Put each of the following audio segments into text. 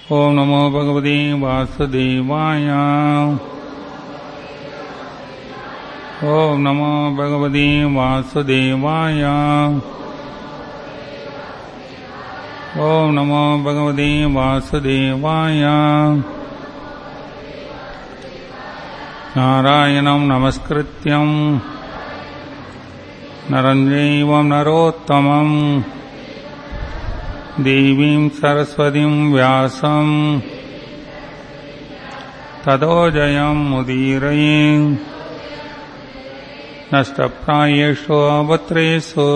ॐ नमो भगवते वासुदेवाय ॐ नमो भगवते वासुदेवाय ॐ नमो भगवते वासुदेवाय नारायणं नमस्कृत्यम् नरञ्जैवं नरोत्तमम् देवीं सरस्वतीं व्यासम् ततो जयम् मुदीरये नष्टप्रायेषु अवत्रेषु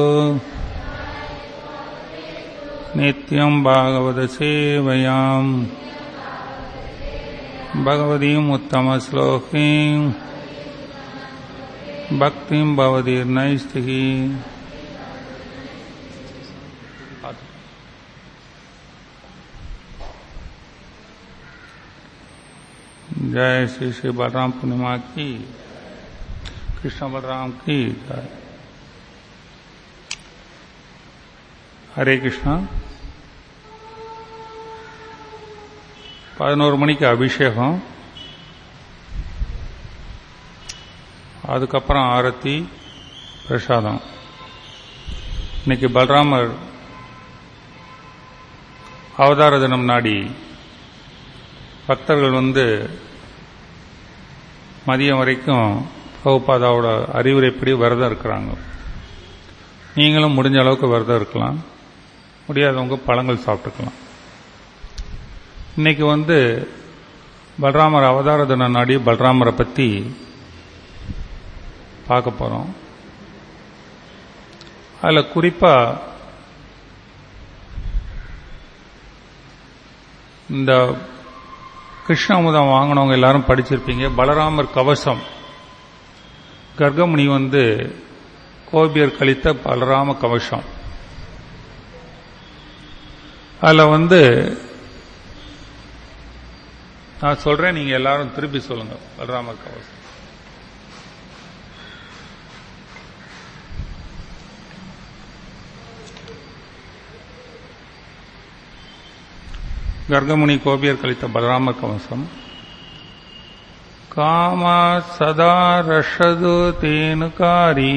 नित्यम् भागवतसेवयाम् भगवतीम् उत्तमश्लोकीम् भक्तिम् भवतीर्नैष्टिः जय श्री श्री बलराम पूर्णिमा की कृष्ण बलराम की जय ஹரே கிருஷ்ணா பதினோரு மணிக்கு அபிஷேகம் அதுக்கப்புறம் ஆரத்தி பிரசாதம் இன்னைக்கு பலராமர் அவதார தினம் நாடி பக்தர்கள் வந்து மதியம் வரைக்கும் பகுப்பாதாவோட அறிவுரைப்படி விரதம் இருக்கிறாங்க நீங்களும் முடிஞ்ச அளவுக்கு விரதம் இருக்கலாம் முடியாதவங்க பழங்கள் சாப்பிட்டுக்கலாம் இன்னைக்கு வந்து பலராமர் அவதார தின நாடி பலராமரை பற்றி பார்க்க போகிறோம் அதில் குறிப்பாக இந்த கிருஷ்ண அமுதம் வாங்கினவங்க எல்லாரும் படிச்சிருப்பீங்க பலராமர் கவசம் கர்கமுனி வந்து கோபியர் கழித்த பலராம கவசம் அதில் வந்து நான் சொல்றேன் நீங்க எல்லாரும் திருப்பி சொல்லுங்க பலராமர் கவசம் கர்கமுனி கோபியர் கழித்த பலராம கவசம் காமா சதா ரஷது தேனுகாரி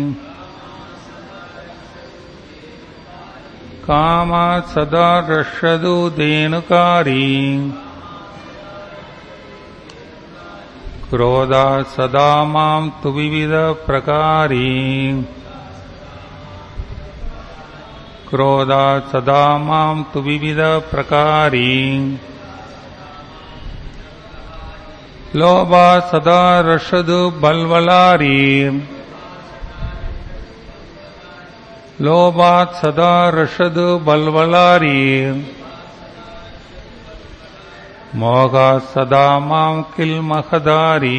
காமா சதா ரஷது தேனுகாரி क्रोधा सदा मां तु विविधप्रकारी क्रोधा सदा मां तु विविधप्रकारी लोभा सदा रषदु बल्वलारी लोभात् सदा रषदु बल्वलारी मोघा सदा मां किल महदारी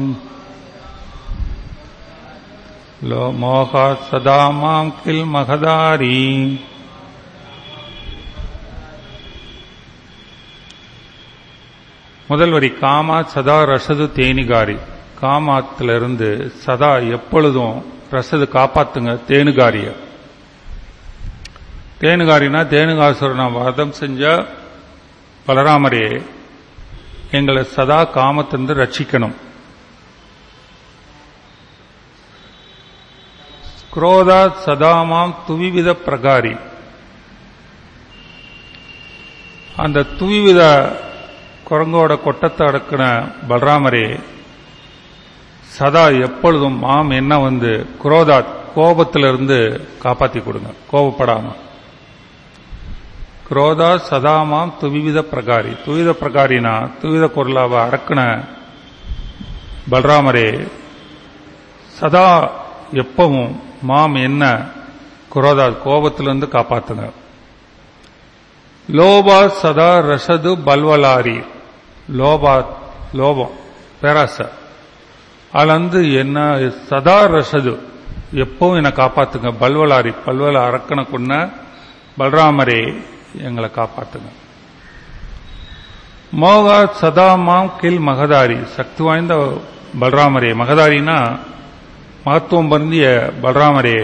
लो मोघा सदा मां किल महदारी முதல் வரி காமா சதா ரசது தேனிகாரி காமாத்திலிருந்து சதா எப்பொழுதும் ரசது காப்பாத்துங்க தேனுகாரிய தேனுகாரினா தேனுகாசுரனை வதம் செஞ்ச பலராமரே எங்களை சதா காமத்திலிருந்து ரட்சிக்கணும் குரோதா சதாமாம் துவிவித பிரகாரி அந்த துவிவித குரங்கோட கொட்டத்தை அடக்கின பலராமரே சதா எப்பொழுதும் மாம் என்ன வந்து குரோதா கோபத்திலிருந்து காப்பாத்தி கொடுங்க கோபப்படாம குரோதா சதாமாம் துவிவித பிரகாரி துவித பிரகாரினா துவித குரலாவை அடக்கின பலராமரே சதா எப்பவும் மாம் என்ன குரோதா கோபத்திலிருந்து காப்பாத்துங்க லோபா சதா ரசது பல்வலாரி லோபா லோபம் பேராசை அதுல வந்து என்ன சதா ரசது எப்பவும் என்னை காப்பாத்துங்க பல்வலாரி பல்வல அரக்கனை கொண்ட பலராமரே எங்களை காப்பாத்துங்க மோகா சதா மாம் கில் மகதாரி சக்தி வாய்ந்த பலராமரே மகதாரினா மகத்துவம் பொருந்திய பலராமரே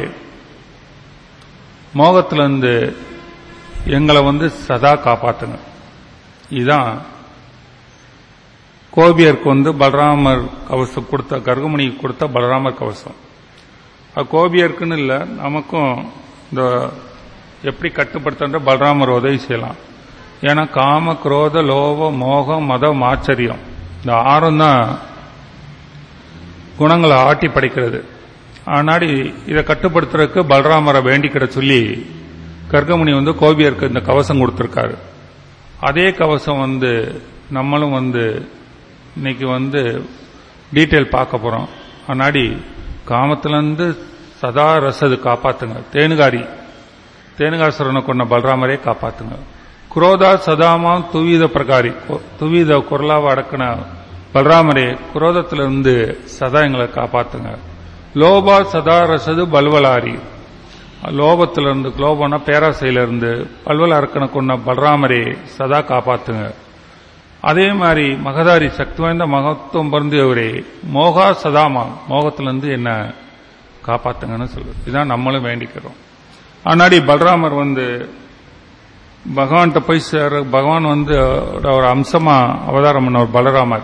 மோகத்திலிருந்து எங்களை வந்து சதா காப்பாத்துங்க இதுதான் கோபியருக்கு வந்து பலராமர் கவசம் கொடுத்த கர்கமணிக்கு கொடுத்த பலராமர் கவசம் அது கோபியருக்குன்னு இல்லை நமக்கும் இந்த எப்படி கட்டுப்படுத்துன்ற பலராமர் உதவி செய்யலாம் ஏன்னா காம குரோத லோப மோகம் மதம் ஆச்சரியம் இந்த ஆறும் தான் குணங்களை ஆட்டி படைக்கிறது ஆனாடி இதை கட்டுப்படுத்துறதுக்கு பலராமரை வேண்டிக்கிட சொல்லி கர்கமுனி வந்து கோபியருக்கு இந்த கவசம் கொடுத்திருக்காரு அதே கவசம் வந்து நம்மளும் வந்து இன்னைக்கு வந்து டீட்டெயில் பார்க்க போறோம் ஆனாடி காமத்திலிருந்து சதா ரசது காப்பாத்துங்க தேனுகாரி தேனுகாசுரனை கொண்ட பலராமரே காப்பாத்துங்க குரோதா சதாமாம் துவீத பிரகாரி கு- துவீத குரலாவை அடக்கின பலராமரே குரோதத்திலிருந்து சதா எங்களை காப்பாத்துங்க லோபா சதா ரசது பல்வலாரி லோபத்திலிருந்து லோபம்னா பேராசையிலிருந்து பல்வல் அரக்கனை கொண்ட பலராமரே சதா காப்பாத்துங்க அதே மாதிரி மகதாரி சக்தி வாய்ந்த மகத்துவம் பொருந்தியவரே மோகா சதாமா மோகத்திலிருந்து என்ன காப்பாத்துங்கன்னு சொல்லுது இதான் நம்மளும் வேண்டிக்கிறோம் ஆனாடி பலராமர் வந்து பகவான்கிட்ட போய் சேர பகவான் வந்து ஒரு அம்சமா அவதாரம் பண்ணவர் பலராமர்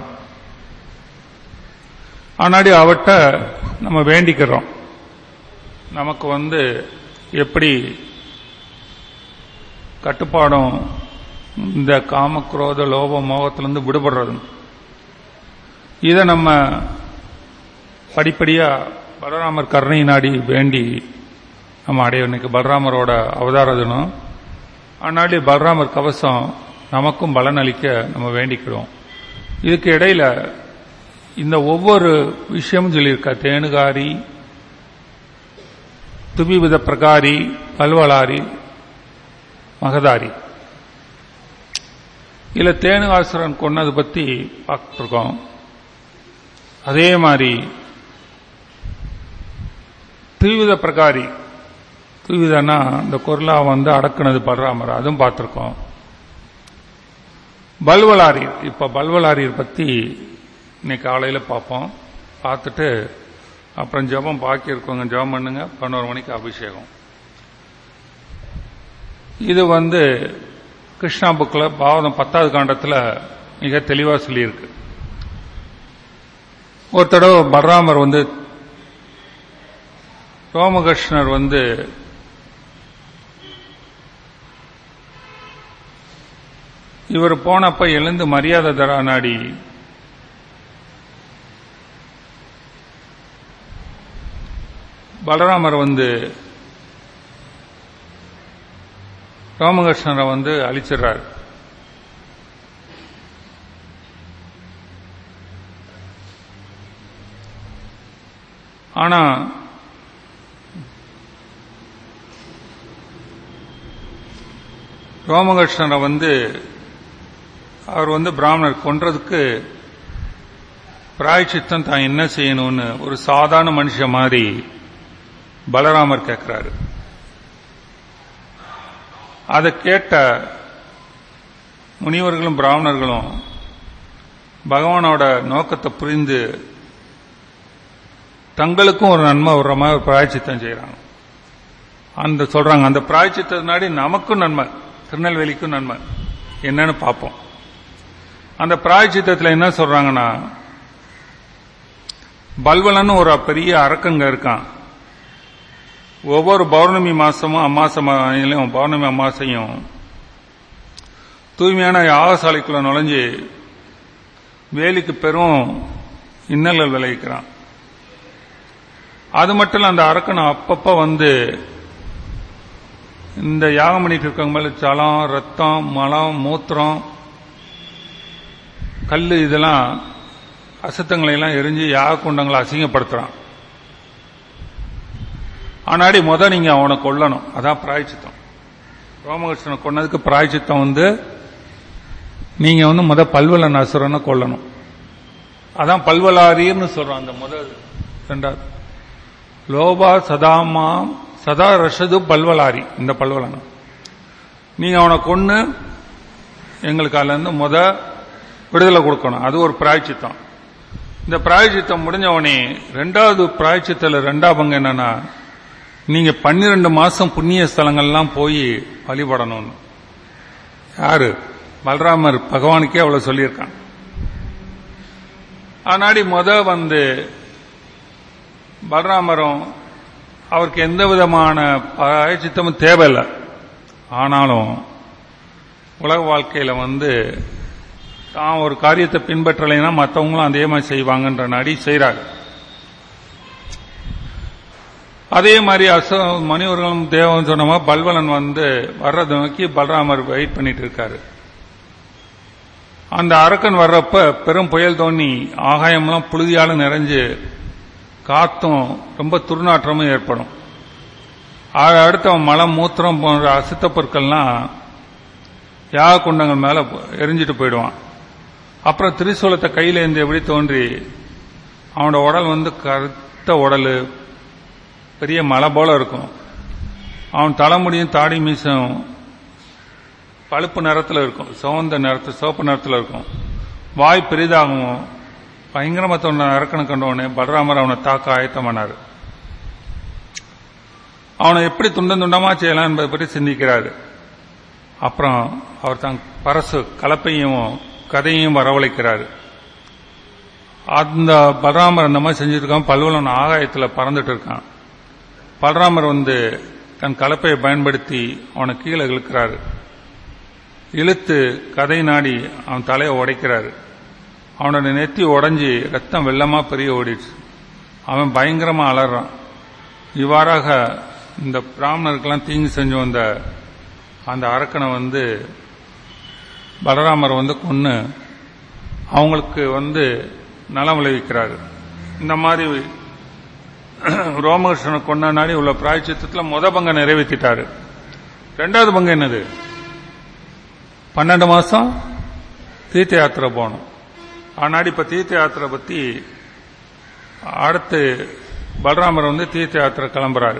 ஆனாடி அவட்ட நம்ம வேண்டிக்கிறோம் நமக்கு வந்து எப்படி கட்டுப்பாடும் இந்த காம குரோத லோப மோகத்திலிருந்து விடுபடுறது இதை நம்ம படிப்படியா பலராமர் கருணை நாடி வேண்டி நம்ம அடைய இன்னைக்கு பலராமரோட அவதார தினம் ஆனாடி பலராமர் கவசம் நமக்கும் பலன் அளிக்க நம்ம வேண்டிக்கிறோம் இதுக்கு இடையில இந்த ஒவ்வொரு விஷயமும் சொல்லியிருக்கா தேனுகாரி துபிவித பிரகாரி பல்வலாரி மகதாரி இல்ல தேனுகாசுரன் கொன்னது பத்தி பார்த்துருக்கோம் அதே மாதிரி துவித பிரகாரி துவிதனா இந்த குரலா வந்து அடக்குனது படுறாமர் அதுவும் பார்த்திருக்கோம் பல்வலாரி இப்ப பல்வலாரியர் பத்தி இன்னைக்கு காலையில பார்ப்போம் பார்த்துட்டு அப்புறம் ஜெபம் பாக்கி இருக்கவங்க ஜெபம் பண்ணுங்க பதினோரு மணிக்கு அபிஷேகம் இது வந்து கிருஷ்ணா புக்கில் பாவதம் பத்தாவது காண்டத்தில் மிக தெளிவாக சொல்லியிருக்கு ஒரு தடவை பலராமர் வந்து ரோமகிருஷ்ணர் வந்து இவர் போனப்ப எழுந்து மரியாதை தரா நாடி பலராமர் வந்து ராமகிருஷ்ணரை வந்து அழிச்சிடுறார் ஆனா ரோமகிருஷ்ணரை வந்து அவர் வந்து பிராமணர் கொன்றதுக்கு பிராய்ச்சித்தம் தான் என்ன செய்யணும்னு ஒரு சாதாரண மனுஷன் மாதிரி பலராமர் கேட்கிறாரு அதை கேட்ட முனிவர்களும் பிராமணர்களும் பகவானோட நோக்கத்தை புரிந்து தங்களுக்கும் ஒரு நன்மை வர்ற மாதிரி பிராய்ச்சித்தம் செய்யறாங்க அந்த சொல்றாங்க அந்த பிராய்ச்சித்தனாடி நமக்கும் நன்மை திருநெல்வேலிக்கும் நன்மை என்னன்னு பார்ப்போம் அந்த பிராய்ச்சித்தத்தில் என்ன சொல்றாங்கன்னா பல்வலன்னு ஒரு பெரிய அரக்கங்க இருக்கான் ஒவ்வொரு பௌர்ணமி மாசமும் அமாசையும் பௌர்ணமி அமாசையும் தூய்மையான யாகசாலைக்குள்ள நுழைஞ்சு வேலிக்கு பெரும் இன்னல்கள் விளைவிக்கிறான் அது மட்டும் இல்ல அந்த அரக்கன் அப்பப்ப வந்து இந்த யாகம் பண்ணிட்டு இருக்கவங்க மேல சலம் ரத்தம் மலம் மூத்திரம் கல் இதெல்லாம் அசுத்தங்களை எல்லாம் எரிஞ்சு யாக குண்டங்களை அசிங்கப்படுத்துறான் ஆனாடி முத நீங்க அவனை கொல்லணும் அதான் பிராய்ச்சித்தம் ரோமகிருஷ்ணனை கொன்னதுக்கு பிராய்ச்சித்தம் வந்து நீங்க வந்து முத பல்வலன் அசுரனை கொல்லணும் அதான் பல்வலாரியர்னு சொல்றோம் அந்த முதல் ரெண்டாவது லோபா சதாமா சதா ரஷது பல்வலாரி இந்த பல்வலனம் நீங்க அவனை கொன்னு எங்களுக்கு அதுல இருந்து முத விடுதலை கொடுக்கணும் அது ஒரு பிராய்ச்சித்தம் இந்த பிராய்ச்சித்தம் முடிஞ்ச உடனே ரெண்டாவது பிராய்ச்சித்தல ரெண்டா பங்கு என்னன்னா நீங்க பன்னிரண்டு மாசம் புண்ணிய ஸ்தலங்கள்லாம் போய் வழிபடணும்னு யாரு பலராமர் பகவானுக்கே அவ்வளவு சொல்லியிருக்கான் ஆனாடி முத வந்து பலராமரும் அவருக்கு எந்த விதமான சித்தமும் தேவையில்லை ஆனாலும் உலக வாழ்க்கையில வந்து தான் ஒரு காரியத்தை பின்பற்றலைன்னா மற்றவங்களும் அதே மாதிரி செய்வாங்கன்ற நடி செய்கிறாங்க அதே மாதிரி அசோ மணிவர்களும் தேவன் சொன்னமா பல்வலன் வந்து வர்றதை நோக்கி பலராமர் வெயிட் பண்ணிட்டு இருக்காரு அந்த அரக்கன் வர்றப்ப பெரும் புயல் தோணி ஆகாயம்லாம் புழுதியால நிறைஞ்சு காத்தும் ரொம்ப துர்நாற்றமும் ஏற்படும் அடுத்த மலம் மூத்திரம் போன்ற அசுத்த பொருட்கள்லாம் யாக குண்டங்கள் மேல எரிஞ்சிட்டு போயிடுவான் அப்புறம் திரிசூலத்தை கையில இருந்து எப்படி தோன்றி அவனோட உடல் வந்து கருத்த உடல் பெரிய மலை போல இருக்கும் அவன் தலைமுடியும் தாடி மீசும் பழுப்பு நிறத்தில் இருக்கும் சிவந்த நிறத்தில் சிவப்பு நிறத்தில் இருக்கும் வாய் பெரிதாகவும் பயங்கரமா தோன்ற நரக்கணு கண்டவனே பலராமர் அவனை தாக்க ஆயத்தம் பண்ணார் அவனை எப்படி துண்டம் துண்டமா செய்யலாம் என்பதை பற்றி சிந்திக்கிறாரு அப்புறம் அவர் தான் பரசு கலப்பையும் கதையும் வரவழைக்கிறாரு அந்த பலராமர் அந்த மாதிரி செஞ்சிருக்கான் பல்வலன் ஆகாயத்தில் பறந்துட்டு இருக்கான் பலராமர் வந்து தன் கலப்பையை பயன்படுத்தி அவனை கீழே இழுக்கிறாரு இழுத்து கதை நாடி அவன் தலையை உடைக்கிறாரு அவனோட நெத்தி உடைஞ்சி ரத்தம் வெள்ளமா பெரிய ஓடிடுச்சு அவன் பயங்கரமா அலறான் இவ்வாறாக இந்த பிராமணருக்கெல்லாம் தீங்கு செஞ்சு வந்த அந்த அரக்கனை வந்து பலராமர் வந்து கொன்று அவங்களுக்கு வந்து நலம் விளைவிக்கிறாரு இந்த மாதிரி ரோமகிருஷ்ணனை கொண்ட நாடி உள்ள பிராய்ச்சித்தத்தில் முத பங்கை நிறைவேற்றிட்டாரு ரெண்டாவது பங்கு என்னது பன்னெண்டு மாசம் தீர்த்த யாத்திரை போகணும் ஆனாடி இப்ப தீர்த்த யாத்திரை பத்தி அடுத்து பலராமர் வந்து தீர்த்த யாத்திரை கிளம்புறாரு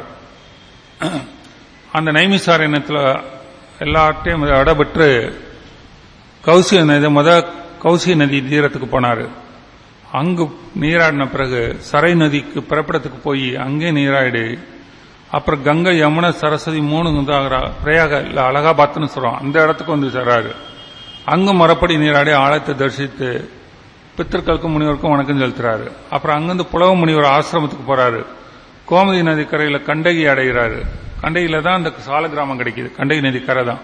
அந்த நைமிசாரண்யத்தில் எல்லார்ட்டையும் இடப்பெற்று கௌசிய நதி முத கௌசிய நதி தீரத்துக்கு போனாரு அங்கு நீராடின பிறகு சரை நதிக்கு பிறப்பிடத்துக்கு போய் அங்கே நீராடி அப்புறம் கங்கை யமுனை சரஸ்வதி மூணு பிரயாக இல்ல அலகாபாத்னு சொல்றோம் அந்த இடத்துக்கு வந்து சேர்றாரு அங்கு மறுபடி நீராடி ஆழத்தை தரிசித்து பித்தர்களுக்கும் முனிவருக்கும் வணக்கம் செலுத்துறாரு அப்புறம் அங்கிருந்து புலவ முனிவர் ஆசிரமத்துக்கு போறாரு கோமதி நதி கரையில கண்டகி அடைகிறாரு கண்டகியில தான் அந்த சால கிராமம் கிடைக்குது கண்டகி நதி கரை தான்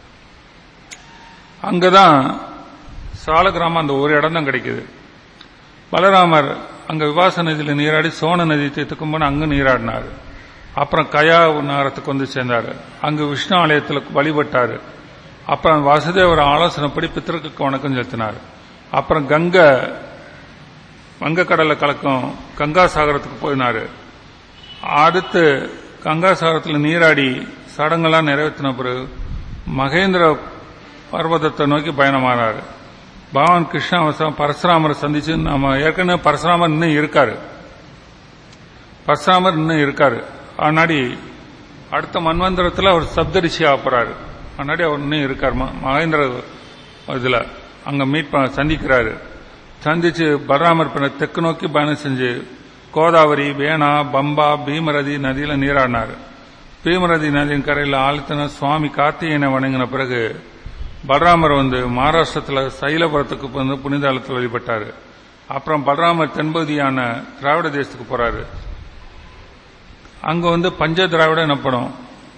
அங்கதான் சால கிராமம் அந்த ஒரு இடம் தான் கிடைக்குது பலராமர் அங்க விவாச நதியில நீராடி சோன நதி தீர்த்துக்கும் போது அங்கு நீராடினாரு அப்புறம் கயா நகரத்துக்கு வந்து சேர்ந்தாரு அங்கு விஷ்ணு ஆலயத்தில் வழிபட்டாரு அப்புறம் வசுதேவர் ஆலோசனைப்படி பித்தருக்கு வணக்கம் செலுத்தினார் அப்புறம் கங்கை வங்கக்கடலை கலக்கும் கங்கா சாகரத்துக்கு போயினாரு அடுத்து கங்கா சாகரத்தில் நீராடி சடங்கெல்லாம் நிறைவேற்றின பிறகு மகேந்திர பர்வதத்தை நோக்கி பயணமானார் பகவான் கிருஷ்ணாவசம் பரசுராமரை சந்திச்சு நம்ம ஏற்கனவே பரசுராமர் இன்னும் இருக்காரு பரசுராமர் இன்னும் இருக்காரு ஆனாடி அடுத்த மன்வந்திரத்தில் அவர் சப்தரிஷி ஆப்புறாரு முன்னாடி அவர் இன்னும் இருக்கார் மகேந்திர இதுல அங்க மீட் சந்திக்கிறாரு சந்திச்சு பலராமர் பின்ன தெற்கு நோக்கி பயணம் செஞ்சு கோதாவரி வேணா பம்பா பீமரதி நதியில நீராடினார் பீமரதி நதியின் கரையில் ஆழ்த்தின சுவாமி கார்த்திகேயனை வணங்கின பிறகு பலராமர் வந்து மகாராஷ்டிரத்தில் சைலபுரத்துக்கு வந்து புனிதலத்தில் வழிபட்டார் அப்புறம் பலராமர் தென்பகுதியான திராவிட தேசத்துக்கு போறாரு அங்க வந்து பஞ்ச திராவிட எனப்படும்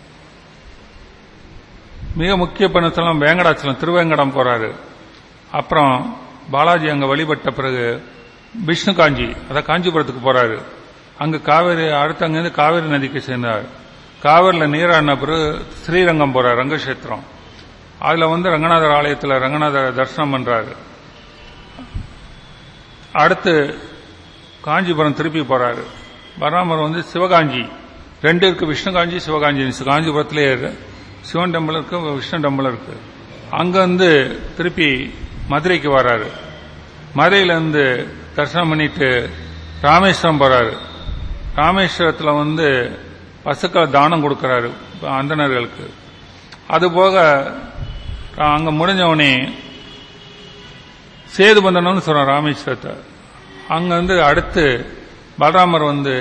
மிக முக்கிய பணத்தெல்லாம் வேங்கடாச்சலம் திருவேங்கடம் போறாரு அப்புறம் பாலாஜி அங்க வழிபட்ட பிறகு விஷ்ணு காஞ்சி அதான் காஞ்சிபுரத்துக்கு போறாரு அங்க காவேரி அடுத்து அங்கிருந்து காவேரி நதிக்கு சேர்ந்தார் காவேரியில நீராடின பிறகு ஸ்ரீரங்கம் போறார் ரங்கக்ஷேத்திரம் அதுல வந்து ரங்கநாதர் ஆலயத்தில் ரங்கநாதர் தரிசனம் பண்றாரு அடுத்து காஞ்சிபுரம் திருப்பி போறாரு பராமர் வந்து சிவகாஞ்சி ரெண்டு இருக்கு விஷ்ணு காஞ்சி சிவகாஞ்சி காஞ்சிபுரத்திலே சிவன் டெம்பிள் இருக்கு விஷ்ணு டெம்பிள் இருக்கு அங்க வந்து திருப்பி மதுரைக்கு வர்றாரு மதுரையில இருந்து தரிசனம் பண்ணிட்டு ராமேஸ்வரம் போறாரு ராமேஸ்வரத்தில் வந்து பசுக்களை தானம் கொடுக்கறாரு அந்தணர்களுக்கு அது போக அங்க முடிஞ்சவனே சேது பந்தனம்னு சொல்றான் ராமேஸ்வரத்தை அங்க வந்து அடுத்து பலராமர் வந்து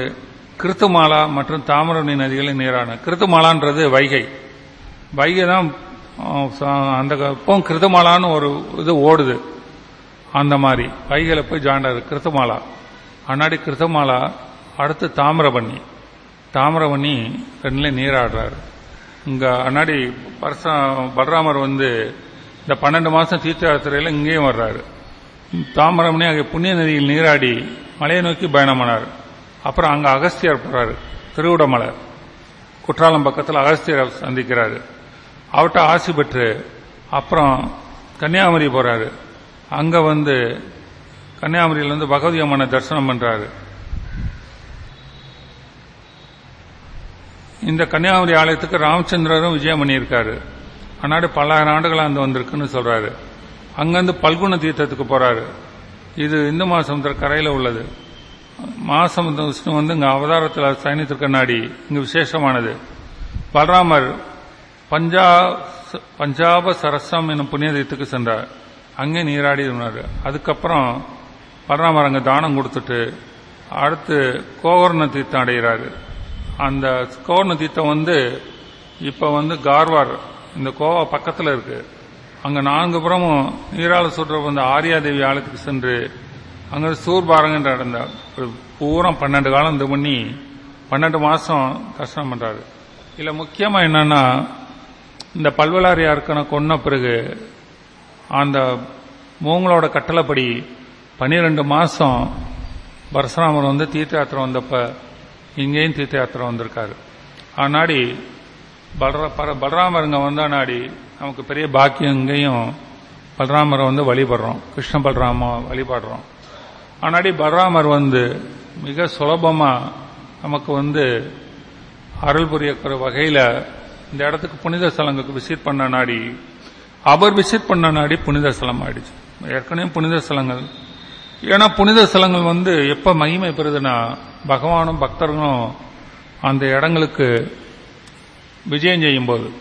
கிருத்துமாலா மற்றும் தாமிரபரணி நதிகளை நீரான கிருத்துமாலான்றது வைகை வைகை தான் அஹ் ச- அந்த இப்போ கிருதமாலான்னு ஒரு இது ஓடுது அந்த மாதிரி வைகையில போய் ஜாண்டாரு கிருத்தமாலா அன்னாடி கிருத்தமாலா அடுத்து தாமிரபண்ணி தாமிரபண்ணி ரெண்டுல நீராடுறாரு இங்க அன்னாடி பரச பலராமர் வந்து இந்த பன்னெண்டு மாசம் தீர்த்த யாத்திரையில இங்கேயும் வர்றாரு தாமிரபண்ணி அங்கே புண்ணிய நதியில் நீராடி மலையை நோக்கி பயணமானார் அப்புறம் அங்க அகஸ்தியர் போறாரு திருவிடமலை குற்றாலம் பக்கத்தில் அகஸ்தியரை சந்திக்கிறாரு அவர்கிட்ட ஆசி பெற்று அப்புறம் கன்னியாகுமரி போறாரு அங்க வந்து கன்னியாகுமரியில இருந்து பகவதி அம்மனை தரிசனம் பண்றாரு இந்த கன்னியாகுமரி ஆலயத்துக்கு ராமச்சந்திரரும் விஜயம் பண்ணியிருக்காரு அன்னாடி பல்லாயிரம் ஆண்டுகளா அந்த வந்திருக்குன்னு சொல்றாரு அங்கிருந்து பல்குண தீர்த்தத்துக்கு போறாரு இது இந்து மகாசமுத்திர கரையில உள்ளது மகாசமுத்திர விஷ்ணு வந்து இங்க அவதாரத்தில் சைனித்திற்கு நாடி இங்கு விசேஷமானது பலராமர் பஞ்சா பஞ்சாப சரசம் என்னும் புண்ணிய தீர்த்துக்கு சென்றார் அங்கே நீராடி இருந்தார் அதுக்கப்புறம் பலராமர் அங்க தானம் கொடுத்துட்டு அடுத்து கோவர்ண தீர்த்தம் அடைகிறாரு அந்த கோவர்ண தீர்த்தம் வந்து இப்ப வந்து கார்வார் இந்த கோவா பக்கத்துல இருக்கு அங்க நான்கு புறமும் நீரால சுற்ற வந்த ஆரியாதேவி ஆலயத்துக்கு சென்று அங்க சூர்பாரங்கன்ற இடந்தார் பூரா பன்னெண்டு காலம் இது பண்ணி பன்னெண்டு மாசம் தரிசனம் பண்றாரு இதுல முக்கியமா என்னன்னா இந்த பல்வலாரியாருக்கனை கொன்ன பிறகு அந்த மூங்களோட கட்டளைப்படி பன்னிரெண்டு மாசம் பரசுராமர் வந்து தீர்த்த யாத்திரை வந்தப்ப இங்கேயும் தீர்த்த யாத்திரை வந்திருக்காரு ஆனாடி பலர பர பலராமர் இங்க வந்தானாடி நமக்கு பெரிய பாக்கியம் இங்கேயும் பலராமரை வந்து வழிபடுறோம் கிருஷ்ண பலராம வழிபடுறோம் ஆனாடி பலராமர் வந்து மிக சுலபமா நமக்கு வந்து அருள் புரியக்கிற வகையில இந்த இடத்துக்கு புனித ஸ்தலங்களுக்கு விசிட் பண்ண நாடி அவர் விசிட் பண்ண நாடி புனித ஸ்தலம் ஆயிடுச்சு ஏற்கனவே புனித ஸ்தலங்கள் ஏன்னா புனித ஸ்தலங்கள் வந்து எப்ப மகிமை பெறுதுன்னா பகவானும் பக்தர்களும் அந்த இடங்களுக்கு விஜயம் செய்யும் போது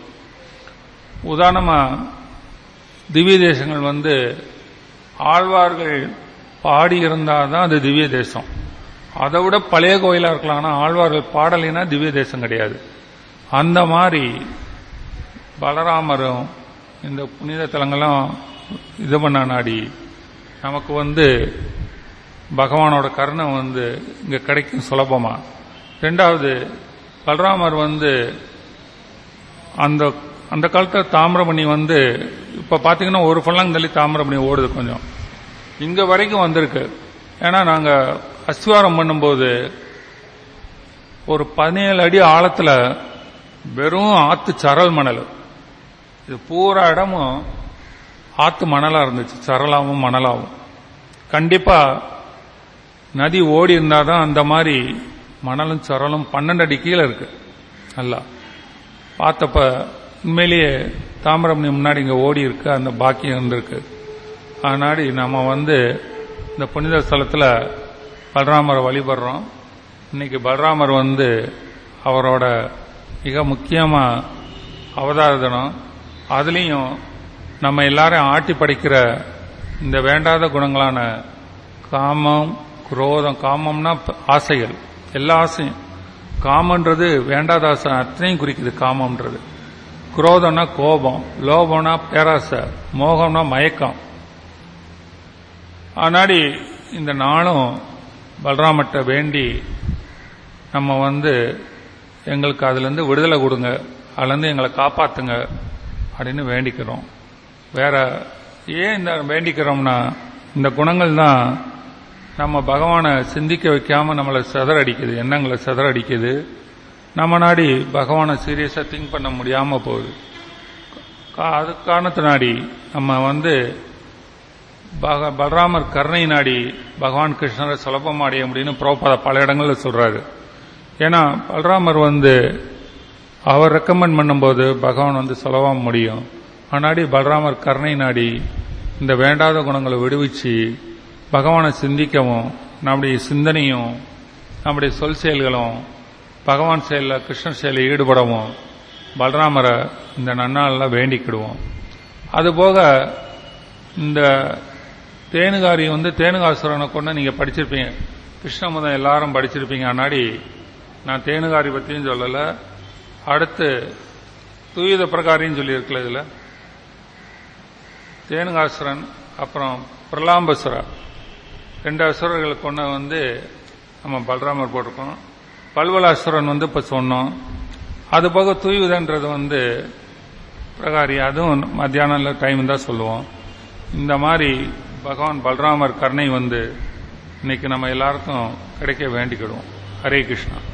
உதாரணமா திவ்ய தேசங்கள் வந்து ஆழ்வார்கள் பாடி இருந்தாதான் அது திவ்ய தேசம் அதை விட பழைய கோயிலா இருக்கலாம் ஆனா ஆழ்வார்கள் பாடலைன்னா திவ்ய தேசம் கிடையாது அந்த மாதிரி பலராமரும் இந்த புனித தலங்களும் இது பண்ண நாடி நமக்கு வந்து பகவானோட கருணை வந்து இங்க கிடைக்கும் சுலபமா ரெண்டாவது பலராமர் வந்து அந்த அந்த காலத்துல தாமிரபணி வந்து இப்ப பாத்தீங்கன்னா ஒரு பள்ளம் தள்ளி தாமிரபணி ஓடுது கொஞ்சம் இங்க வரைக்கும் வந்திருக்கு ஏன்னா நாங்க அஸ்திவாரம் பண்ணும்போது ஒரு பதினேழு அடி ஆழத்துல வெறும் ஆத்து சரல் மணல் இது பூரா இடமும் ஆத்து மணலா இருந்துச்சு சரலாவும் மணலாவும் கண்டிப்பா நதி ஓடி இருந்தாதான் அந்த மாதிரி மணலும் சரலும் பன்னெண்டு அடி கீழே இருக்கு நல்லா பார்த்தப்ப உண்மையிலேயே தாமிரபரணி முன்னாடி இங்க ஓடி இருக்கு அந்த பாக்கியம் இருந்திருக்கு அதனாடி நம்ம வந்து இந்த புனித ஸ்தலத்துல பலராமரை வழிபடுறோம் இன்னைக்கு பலராமர் வந்து அவரோட மிக முக்கியமா அவதார தினம் அதுலேயும் நம்ம எல்லாரையும் ஆட்டி படைக்கிற இந்த வேண்டாத குணங்களான காமம் குரோதம் காமம்னா ஆசைகள் எல்லா ஆசையும் காமன்றது வேண்டாத ஆசை அத்தனையும் குறிக்குது காமம்ன்றது குரோதம்னா கோபம் லோபம்னா பேராசை மோகம்னா மயக்கம் ஆனாடி இந்த நாளும் பலராமட்ட வேண்டி நம்ம வந்து எங்களுக்கு அதுலேருந்து விடுதலை கொடுங்க அதுலேருந்து எங்களை காப்பாத்துங்க அப்படின்னு வேண்டிக்கிறோம் வேற ஏன் இந்த வேண்டிக்கிறோம்னா இந்த குணங்கள் தான் நம்ம பகவானை சிந்திக்க வைக்காம நம்மளை செதறடிக்குது எண்ணங்களை செதறடிக்குது நம்ம நாடி பகவானை சீரியஸா திங்க் பண்ண முடியாம போகுது அது காரணத்தினாடி நம்ம வந்து பக- பலராமர் கருணை நாடி பகவான் கிருஷ்ணரை சுலபமா அடைய முடியும்னு புரோபாத பல இடங்கள்ல சொல்றாரு ஏன்னா பலராமர் வந்து அவர் ரெக்கமெண்ட் பண்ணும்போது பகவான் வந்து சுலபமா முடியும் ஆனாடி பலராமர் கருணை நாடி இந்த வேண்டாத குணங்களை விடுவிச்சு பகவானை சிந்திக்கவும் நம்முடைய சிந்தனையும் நம்முடைய சொல் செயல்களும் பகவான் செயலில் கிருஷ்ணர் செயலில் ஈடுபடவும் பலராமரை இந்த நன்னாளில் வேண்டிக்கிடுவோம் அதுபோக இந்த தேனுகாரி வந்து தேனுகாசுரனை கொண்டு நீங்க படிச்சிருப்பீங்க கிருஷ்ணமுதம் எல்லாரும் படிச்சிருப்பீங்க அன்னாடி நான் தேனுகாரி பத்தியும் சொல்லல அடுத்து தூயுத பிரகாரின்னு சொல்லியிருக்கல இதுல தேனுகாசுரன் அப்புறம் பிரலாம்பசுரா ரெண்டு அசுரர்களை கொண்ட வந்து நம்ம பலராமர் போட்டிருக்கோம் பல்வலாசுரன் வந்து இப்ப சொன்னோம் அது போக தூய்வுதன்றது வந்து பிரகாரி அதுவும் மத்தியானம் டைம் தான் சொல்லுவோம் இந்த மாதிரி பகவான் பலராமர் கருணை வந்து இன்னைக்கு நம்ம எல்லாருக்கும் கிடைக்க வேண்டிக்கிடுவோம் ஹரே கிருஷ்ணா